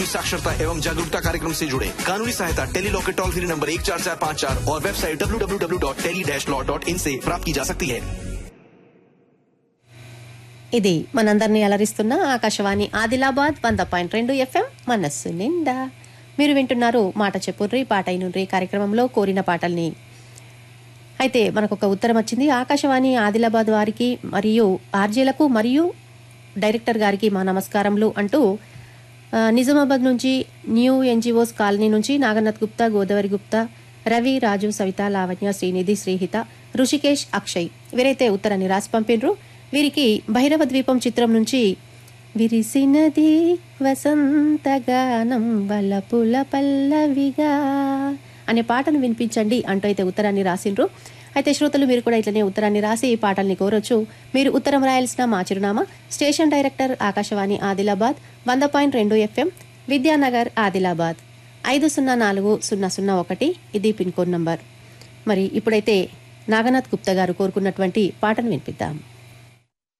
साक्षरता एवं जागरूकता कार्यक्रम से जुड़े कानूनी सहायता टेली लॉ के टोल फ्री नंबर एक चार चार पाँच चार और website W W W dot tele dash law dot in से प्राप्त की जा सकती है ఇది మనందరినీ అలరిస్తున్న ఆకాశవాణి ఆదిలాబాద్ వంద పాయింట్ రెండు ఎఫ్ఎం మనస్సు నిండా మీరు వింటున్నారు మాట చెప్పుర్రి పాట అయినుర్రి కార్యక్రమంలో కోరిన పాటల్ని అయితే మనకు ఒక ఉత్తరం వచ్చింది ఆకాశవాణి ఆదిలాబాద్ వారికి మరియు ఆర్జేలకు మరియు డైరెక్టర్ గారికి మా నమస్కారములు అంటూ ఆ, నిజామాబాద్ నుంచి న్యూ ఎన్జిఓస్ కాలనీ నుంచి నాగనాథ్ గుప్తా గోదావరి గుప్తా రవి రాజు సవిత లావణ్య శ్రీనిధి శ్రీహిత ఋషికేష్ అక్షయ్ వీరైతే ఉత్తరాన్ని రాసి పంపినరు వీరికి భైరవ ద్వీపం చిత్రం నుంచి విరిసినది వసంతగానం వలపుల పల్లవిగా అనే పాటను వినిపించండి అంటూ అయితే ఉత్తరాన్ని రాసిండ్రు అయితే శ్రోతలు మీరు కూడా ఇట్లనే ఉత్తరాన్ని రాసి ఈ పాటల్ని కోరొచ్చు మీరు ఉత్తరం రాయాల్సిన మా చిరునామా స్టేషన్ డైరెక్టర్ ఆకాశవాణి ఆదిలాబాద్ వంద పాయింట్ రెండు ఎఫ్ఎం విద్యానగర్ ఆదిలాబాద్ ఐదు సున్నా నాలుగు సున్నా సున్నా ఒకటి ఇది పిన్ కోడ్ నంబర్ మరి ఇప్పుడైతే నాగనాథ్ గుప్తా గారు కోరుకున్నటువంటి పాటను వినిపిద్దాం